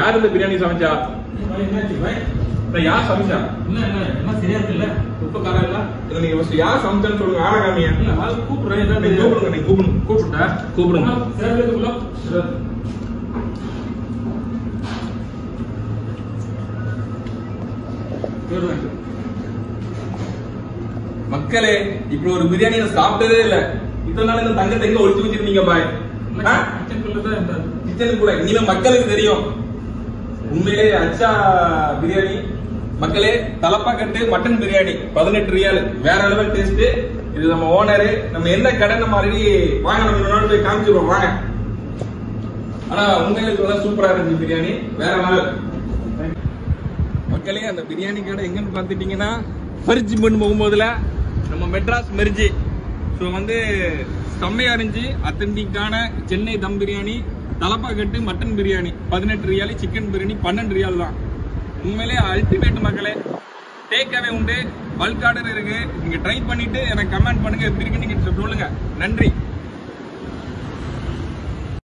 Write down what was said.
யார் இந்த பிரியாணி சமைச்சா பாய், என்னாச்சு பாய்? இல்ல யார் சமைச்சா என்ன என்ன என்ன சரியா இருக்குல்ல உப்பு காரம் இல்ல இல்ல நீங்க ஃபர்ஸ்ட் யார் சமைச்சான்னு சொல்லுங்க ஆள காமியா இல்ல அது கூப்பிடுறேன் ஏதாவது நீங்க கூப்பிடுங்க நீங்க கூப்பிடுங்க கூப்பிட்டா கூப்பிடுங்க. சேர்றதுக்குள்ள மக்களே இப்படி ஒரு பிரியாணி நான் சாப்பிட்டதே இல்ல இத்தனை நாள் இந்த தங்கத்தை எங்க ஒழிச்சு வச்சிருந்தீங்க பாய் கிச்சனுக்கு கூட இனிமே மக்களுக்கு தெரியும் உண்மையிலே அச்சா பிரியாணி மக்களே தலப்பா கட்டு மட்டன் பிரியாணி பதினெட்டு ரியால் வேற லெவல் டேஸ்ட் இது நம்ம ஓனரு நம்ம என்ன கடை நம்ம ஆல்ரெடி வாங்க நம்ம இன்னொரு நாள் போய் காமிச்சிருவோம் வாங்க ஆனா உண்மையிலே சொல்ல சூப்பரா இருந்துச்சு பிரியாணி வேற லெவல் மக்களே அந்த பிரியாணி கடை எங்கன்னு பார்த்துட்டீங்கன்னா ஃபர்ஜி பண்ணு போகும்போதுல நம்ம மெட்ராஸ் மெர்ஜி ஸோ வந்து செம்மையா இருந்துச்சு அத்தன்டிக்கான சென்னை தம் பிரியாணி தலப்பாக்கட்டு மட்டன் பிரியாணி பதினெட்டு ரியாலி சிக்கன் பிரியாணி பன்னெண்டு ரியால் தான் உண்மையிலே அல்டிமேட் மக்களே டேக் அவே உண்டு பல்க் ஆர்டர் இருக்கு நீங்க ட்ரை பண்ணிட்டு எனக்கு கமெண்ட் பண்ணுங்க எப்படி இருக்குன்னு நீங்க சொல்லுங்க நன்றி